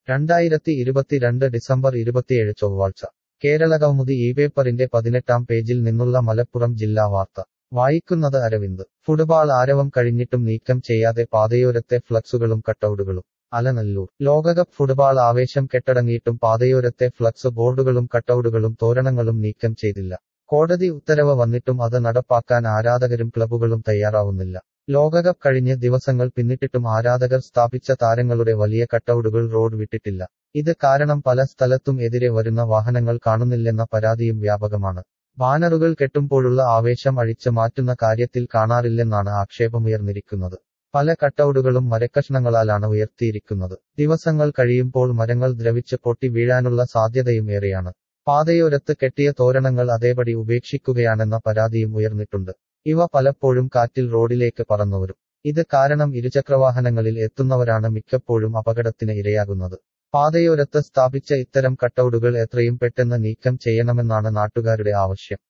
രണ്ടായിരത്തി ഇരുപത്തിരണ്ട് ഡിസംബർ ഇരുപത്തിയേഴ് ചൊവ്വാഴ്ച കേരളകൗമുദി ഈ പേപ്പറിന്റെ പതിനെട്ടാം പേജിൽ നിന്നുള്ള മലപ്പുറം ജില്ലാ വാർത്ത വായിക്കുന്നത് അരവിന്ദ് ഫുട്ബാൾ ആരവം കഴിഞ്ഞിട്ടും നീക്കം ചെയ്യാതെ പാതയോരത്തെ ഫ്ലക്സുകളും കട്ടൗട്ടുകളും അലനല്ലൂർ ലോകകപ്പ് ഫുട്ബാൾ ആവേശം കെട്ടടങ്ങിയിട്ടും പാതയോരത്തെ ഫ്ലക്സ് ബോർഡുകളും കട്ടൗട്ടുകളും തോരണങ്ങളും നീക്കം ചെയ്തില്ല കോടതി ഉത്തരവ് വന്നിട്ടും അത് നടപ്പാക്കാൻ ആരാധകരും ക്ലബുകളും തയ്യാറാവുന്നില്ല ലോകകപ്പ് കഴിഞ്ഞ് ദിവസങ്ങൾ പിന്നിട്ടിട്ടും ആരാധകർ സ്ഥാപിച്ച താരങ്ങളുടെ വലിയ കട്ടൗട്ടുകൾ റോഡ് വിട്ടിട്ടില്ല ഇത് കാരണം പല സ്ഥലത്തും എതിരെ വരുന്ന വാഹനങ്ങൾ കാണുന്നില്ലെന്ന പരാതിയും വ്യാപകമാണ് ബാനറുകൾ കെട്ടുമ്പോഴുള്ള ആവേശം അഴിച്ചു മാറ്റുന്ന കാര്യത്തിൽ കാണാറില്ലെന്നാണ് ആക്ഷേപമുയർന്നിരിക്കുന്നത് പല കട്ടൗട്ടുകളും മരക്കഷ്ണങ്ങളാലാണ് ഉയർത്തിയിരിക്കുന്നത് ദിവസങ്ങൾ കഴിയുമ്പോൾ മരങ്ങൾ ദ്രവിച്ച് പൊട്ടി വീഴാനുള്ള സാധ്യതയും ഏറെയാണ് പാതയോരത്ത് കെട്ടിയ തോരണങ്ങൾ അതേപടി ഉപേക്ഷിക്കുകയാണെന്ന പരാതിയും ഉയർന്നിട്ടുണ്ട് ഇവ പലപ്പോഴും കാറ്റിൽ റോഡിലേക്ക് പറന്നുവരും ഇത് കാരണം ഇരുചക്രവാഹനങ്ങളിൽ എത്തുന്നവരാണ് മിക്കപ്പോഴും അപകടത്തിന് ഇരയാകുന്നത് പാതയോരത്ത് സ്ഥാപിച്ച ഇത്തരം കട്ടൗട്ടുകൾ എത്രയും പെട്ടെന്ന് നീക്കം ചെയ്യണമെന്നാണ് നാട്ടുകാരുടെ ആവശ്യം